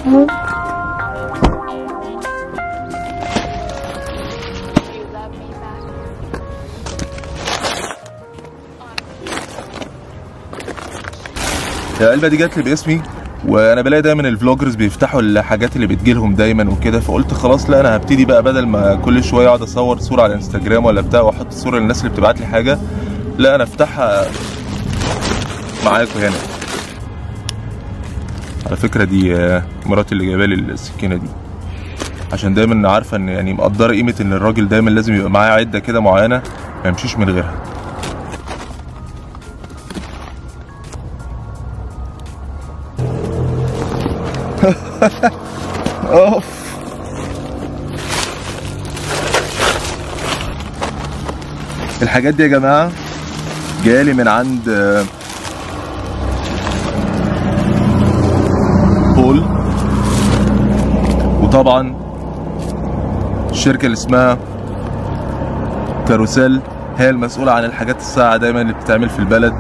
العلبه دي جات لي باسمي وانا بلاقي دايما الفلوجرز بيفتحوا الحاجات اللي بتجيلهم دايما وكده فقلت خلاص لا انا هبتدي بقى بدل ما كل شويه اقعد اصور صوره على الانستجرام ولا بتاع واحط صوره للناس اللي بتبعت لي حاجه لا انا افتحها معاكم هنا على فكره دي آه، مراتي اللي جايبه لي السكينه دي عشان دايما عارفه ان يعني مقدره قيمه ان الراجل دايما لازم يبقى معاه عده كده معينه ما يمشيش من غيرها اوف الحاجات دي يا جماعه جالي من عند آه، بول وطبعا الشركه اللي اسمها كاروسيل هي المسؤوله عن الحاجات الساعه دايما اللي بتتعمل في البلد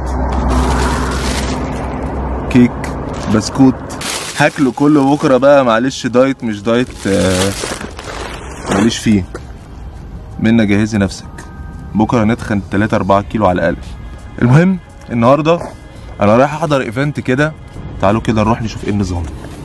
كيك بسكوت هاكله كله بكره بقى معلش دايت مش دايت آه، ماليش فيه منا جهزي نفسك بكره نتخن 3 4 كيلو على الاقل المهم النهارده انا رايح احضر ايفنت كده تعالوا كده نروح نشوف ايه النظام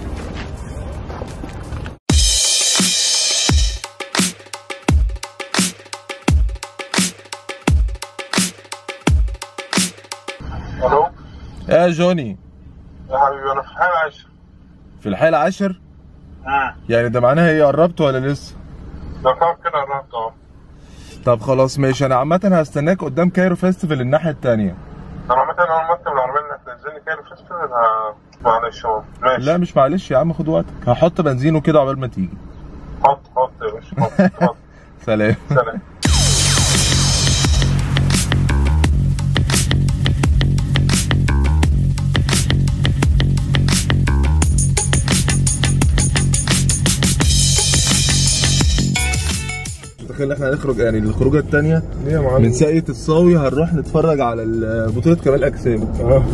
الو يا جوني يا حبيبي انا في حاجه عايشه في الحي العاشر امم يعني ده معناها ايه قربت ولا لسه لو كان كده قربت اهو طب خلاص ماشي انا عامه هستناك قدام كايرو فيستيفال الناحيه التانية انا عامه اول ما اكتب العربيه اللي هتنزلني كده الفيستيفال ه- معلش اهو ماشي لا مش معلش يا عم خد وقتك هحط بنزين وكده عقبال ما تيجي حط حط يا باشا حط حط سلام سلام تخيل احنا هنخرج يعني الخروجه التانية ليه يا من معلم ساقية الصاوي هنروح نتفرج على ال- بطولة كمال أجسام اه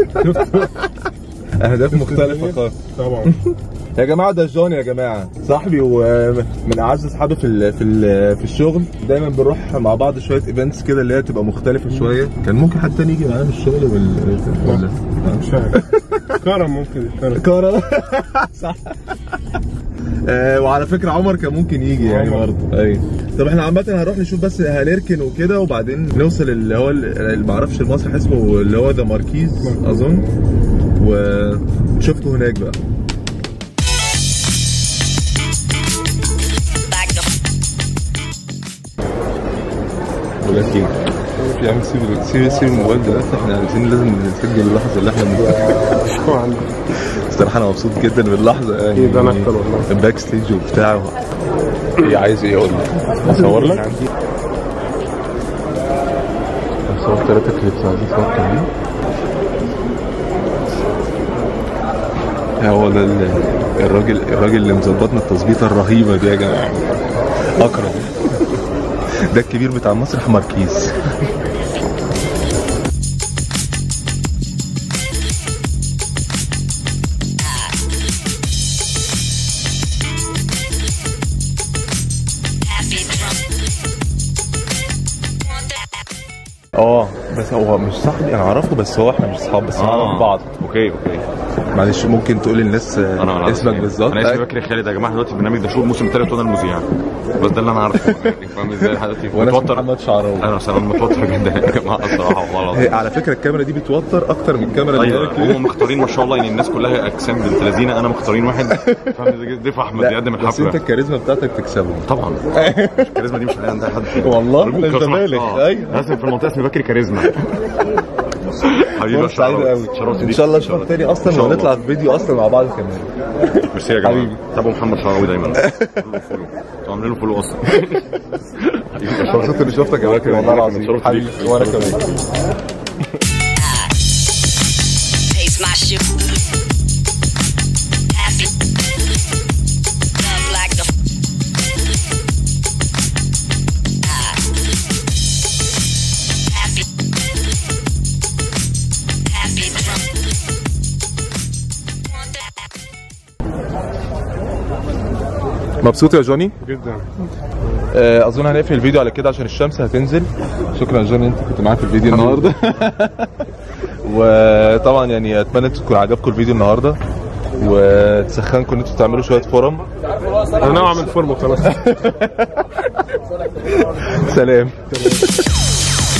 أهداف مختلفة خالص طبعا يا جماعة ده جون يا جماعة صاحبي ومن أعز أصحابي في ال في ال في الشغل دايما بنروح مع بعض شوية ايفنتس كده اللي هي تبقى مختلفة شوية كان ممكن حد تاني يجي معانا من الشغل ولا ولا مش عارف كرم ممكن يتكرم كارا صح آه وعلى فكرة عمر كان ممكن يجي يعني عمر. برضه ايوه طب احنا عامة هنروح نشوف بس هنركن وكده وبعدين نوصل اللي هو اللي معرفش المسرح اسمه اللي هو ده ماركيز اظن وشفته هناك بقى بقول لك ايه يا عم سيب سيب سيب الموبايل دلوقتي احنا عايزين لازم نسجل اللحظه اللي احنا بنسجلها شو عندك الصراحه انا مبسوط جدا باللحظه يعني أكيد أنا أكتر والله. الباك ستيج وبتاع ايه عايز ايه اقول لك اصور لك اصور ثلاثة كليبس عايز اصور كمان هو ده ال- الراجل الراجل اللي مظبطنا التظبيطه الرهيبه دي يا جماعه اكرم ده الكبير بتاع مسرح ماركيز اه بس هو مش صاحبي انا اعرفه بس هو احنا مش صحاب بس نعرف بعض اوكي اوكي معلش ممكن تقول للناس آه، انا أنا اسمك بالظبط انا اسمي بكري خالد يا جماعه دلوقتي البرنامج ده شو الموسم الثالث وانا المذيع بس ده اللي انا عارفه يعني فاهم ازاي دلوقتي وانا اسمي متوتر محمد شعراوي انا انا متوتر جدا يا جماعه الصراحه والله هي العظيم على فكره الكاميرا دي بتوتر اكتر من الكاميرا اللي ايوه هناك هم مختارين ما شاء الله يعني الناس كلها اجسام بنت لذينه انا مختارين واحد فاهم ازاي ضيف احمد لا، بيقدم بس انت الحفله الكاريزما بتاعتك تكسبه طبعا الكاريزما دي مش هلاقي عندها حد والله؟ أرجوك ده لو انت سمحت. بالغ. آه. أيوة. رسم في المنطقه اسمي بكري كاريزما حبيبي يا فرصه سعيده قوي شرف- شرفت ان بيك. شاء الله اشوفك تاني إن اصلا شاء الله. ونطلع في فيديو اصلا مع بعض كمان ميرسي يا جماعه حبيبي. تابعوا محمد شعراوي دايما عاملين له عاملين له فولو اصلا مبسوط اني شفتك يا بكر والله العظيم اتشرفت حبيبي بيك. وانا كمان Taste my shoe. Happy. Love like the. Ah. Happy. Happy drunk. Want that? مبسوط يا جوني جدا آه، اظن هنقفل الفيديو على كده عشان الشمس هتنزل شكرا يا جوني انت كنت معاك في الفيديو النهارده وطبعا يعني اتمنى تكون عجبكم الفيديو النهارده وتسخنكم ان انتوا تعملوا شويه فورم انا اعمل فورمه خلاص سلام